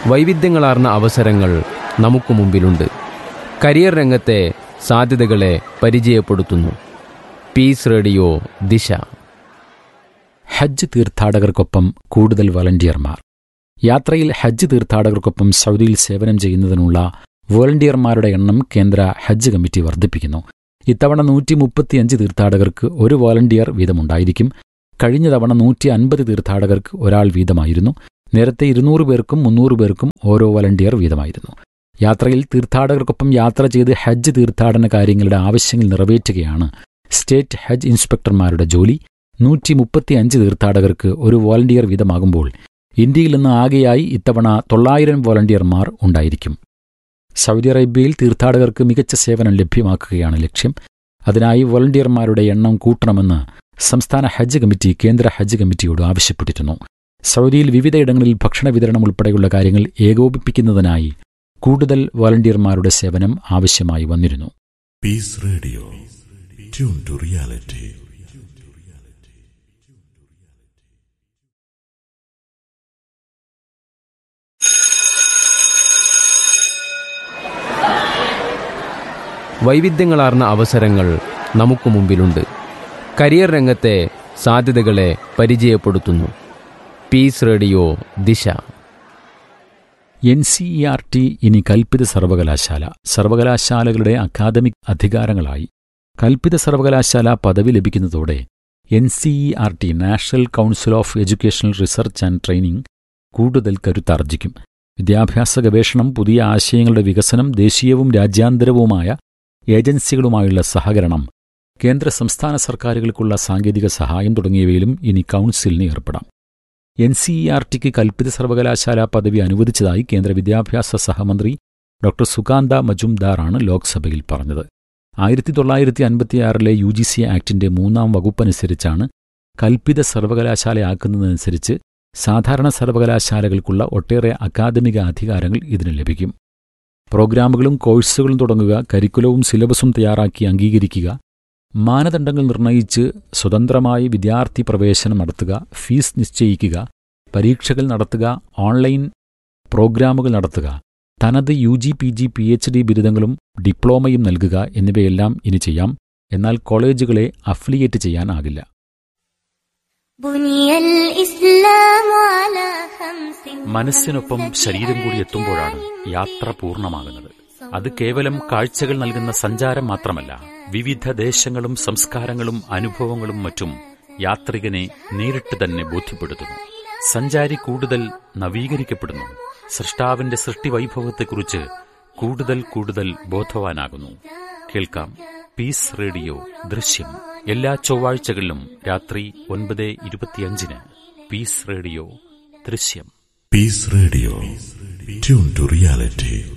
വൈവിധ്യങ്ങളാർന്ന അവസരങ്ങൾ നമുക്ക് മുമ്പിലുണ്ട് കരിയർ രംഗത്തെ സാധ്യതകളെ പരിചയപ്പെടുത്തുന്നു പീസ് റേഡിയോ ദിശ ഹജ്ജ് തീർത്ഥാടകർക്കൊപ്പം കൂടുതൽ വളണ്ടിയർമാർ യാത്രയിൽ ഹജ്ജ് തീർത്ഥാടകർക്കൊപ്പം സൗദിയിൽ സേവനം ചെയ്യുന്നതിനുള്ള വോളണ്ടിയർമാരുടെ എണ്ണം കേന്ദ്ര ഹജ്ജ് കമ്മിറ്റി വർദ്ധിപ്പിക്കുന്നു ഇത്തവണ നൂറ്റി മുപ്പത്തിയഞ്ച് തീർത്ഥാടകർക്ക് ഒരു വോളണ്ടിയർ വീതമുണ്ടായിരിക്കും കഴിഞ്ഞ തവണ നൂറ്റി അൻപത് തീർത്ഥാടകർക്ക് ഒരാൾ വീതമായിരുന്നു നേരത്തെ ഇരുന്നൂറ് പേർക്കും മുന്നൂറ് പേർക്കും ഓരോ വോളണ്ടിയർ വീതമായിരുന്നു യാത്രയിൽ തീർത്ഥാടകർക്കൊപ്പം യാത്ര ചെയ്ത് ഹജ്ജ് തീർത്ഥാടന കാര്യങ്ങളുടെ ആവശ്യങ്ങൾ നിറവേറ്റുകയാണ് സ്റ്റേറ്റ് ഹജ്ജ് ഇൻസ്പെക്ടർമാരുടെ ജോലി നൂറ്റി മുപ്പത്തിയഞ്ച് തീർത്ഥാടകർക്ക് ഒരു വോളണ്ടിയർ വീതമാകുമ്പോൾ ഇന്ത്യയിൽ നിന്ന് ആകെയായി ഇത്തവണ തൊള്ളായിരം വോളണ്ടിയർമാർ ഉണ്ടായിരിക്കും സൗദി അറേബ്യയിൽ തീർത്ഥാടകർക്ക് മികച്ച സേവനം ലഭ്യമാക്കുകയാണ് ലക്ഷ്യം അതിനായി വോളണ്ടിയർമാരുടെ എണ്ണം കൂട്ടണമെന്ന് സംസ്ഥാന ഹജ്ജ് കമ്മിറ്റി കേന്ദ്ര ഹജ്ജ് കമ്മിറ്റിയോട് ആവശ്യപ്പെട്ടിരുന്നു സൗദിയിൽ വിവിധയിടങ്ങളിൽ ഭക്ഷണ വിതരണം ഉൾപ്പെടെയുള്ള കാര്യങ്ങൾ ഏകോപിപ്പിക്കുന്നതിനായി കൂടുതൽ വോളണ്ടിയർമാരുടെ സേവനം ആവശ്യമായി വന്നിരുന്നു Peace Radio. Tune to reality. വൈവിധ്യങ്ങളാർന്ന അവസരങ്ങൾ നമുക്ക് മുമ്പിലുണ്ട് കരിയർ രംഗത്തെ സാധ്യതകളെ പരിചയപ്പെടുത്തുന്നു peace radio Disha N C E R T ഇനി കൽപ്പിത സർവകലാശാല സർവകലാശാലകളുടെ അക്കാദമിക് അധികാരങ്ങളായി കൽപ്പിത സർവകലാശാല പദവി ലഭിക്കുന്നതോടെ N C E R T national council of educational research and training കൂടുതൽ കരുത്താർജിക്കും വിദ്യാഭ്യാസ ഗവേഷണം പുതിയ ആശയങ്ങളുടെ വികസനം ദേശീയവും രാജ്യാന്തരവുമായ ഏജൻസികളുമായുള്ള സഹകരണം കേന്ദ്ര സംസ്ഥാന സർക്കാരുകൾക്കുള്ള സാങ്കേതിക സഹായം തുടങ്ങിയവയിലും ഇനി കൗൺസിലിന് ഏർപ്പെടാം എൻ സി ഇ ആർ ടിക്ക് കൽപ്പിത സർവകലാശാല പദവി അനുവദിച്ചതായി കേന്ദ്ര വിദ്യാഭ്യാസ സഹമന്ത്രി ഡോക്ടർ സുകാന്ത മജുംദാറാണ് ലോക്സഭയിൽ പറഞ്ഞത് ആയിരത്തി തൊള്ളായിരത്തി അൻപത്തിയാറിലെ യു ജി സി ആക്ടിന്റെ മൂന്നാം വകുപ്പനുസരിച്ചാണ് കൽപ്പിത സർവകലാശാലയാക്കുന്നതനുസരിച്ച് സാധാരണ സർവകലാശാലകൾക്കുള്ള ഒട്ടേറെ അക്കാദമിക അധികാരങ്ങൾ ഇതിന് ലഭിക്കും പ്രോഗ്രാമുകളും കോഴ്സുകളും തുടങ്ങുക കരിക്കുലവും സിലബസും തയ്യാറാക്കി അംഗീകരിക്കുക മാനദണ്ഡങ്ങൾ നിർണയിച്ച് സ്വതന്ത്രമായി വിദ്യാർത്ഥി പ്രവേശനം നടത്തുക ഫീസ് നിശ്ചയിക്കുക പരീക്ഷകൾ നടത്തുക ഓൺലൈൻ പ്രോഗ്രാമുകൾ നടത്തുക തനത് U G P G P H D ബിരുദങ്ങളും ഡിപ്ലോമയും നൽകുക എന്നിവയെല്ലാം ഇനി ചെയ്യാം എന്നാൽ കോളേജുകളെ അഫിലിയേറ്റ് ചെയ്യാനാകില്ല بني الإسلام على خمس മനസ്സിനൊപ്പം ശരീരം കൂടി എത്തുമ്പോഴാണ് യാത്ര പൂർണ്ണമാകുന്നത് അത് കേവലം കാഴ്ചകൾ നൽകുന്ന സഞ്ചാരം മാത്രമല്ല വിവിധ ദേശങ്ങളും സംസ്കാരങ്ങളും അനുഭവങ്ങളും മറ്റും യാത്രികനെ നേരിട്ട് തന്നെ ബോധ്യപ്പെടുത്തുന്നു സഞ്ചാരി കൂടുതൽ നവീകരിക്കപ്പെടുന്നു സൃഷ്ടാവിന്റെ സൃഷ്ടിവൈഭവത്തെക്കുറിച്ച് കൂടുതൽ കൂടുതൽ ബോധവാനാകുന്നു കേൾക്കാം പീസ് റേഡിയോ ദൃശ്യം എല്ലാ ചൊവ്വാഴ്ചകളിലും രാത്രി ഒൻപത് ഇരുപത്തിയഞ്ചിന് പീസ് റേഡിയോ ദൃശ്യം Peace Radio. Tune to reality.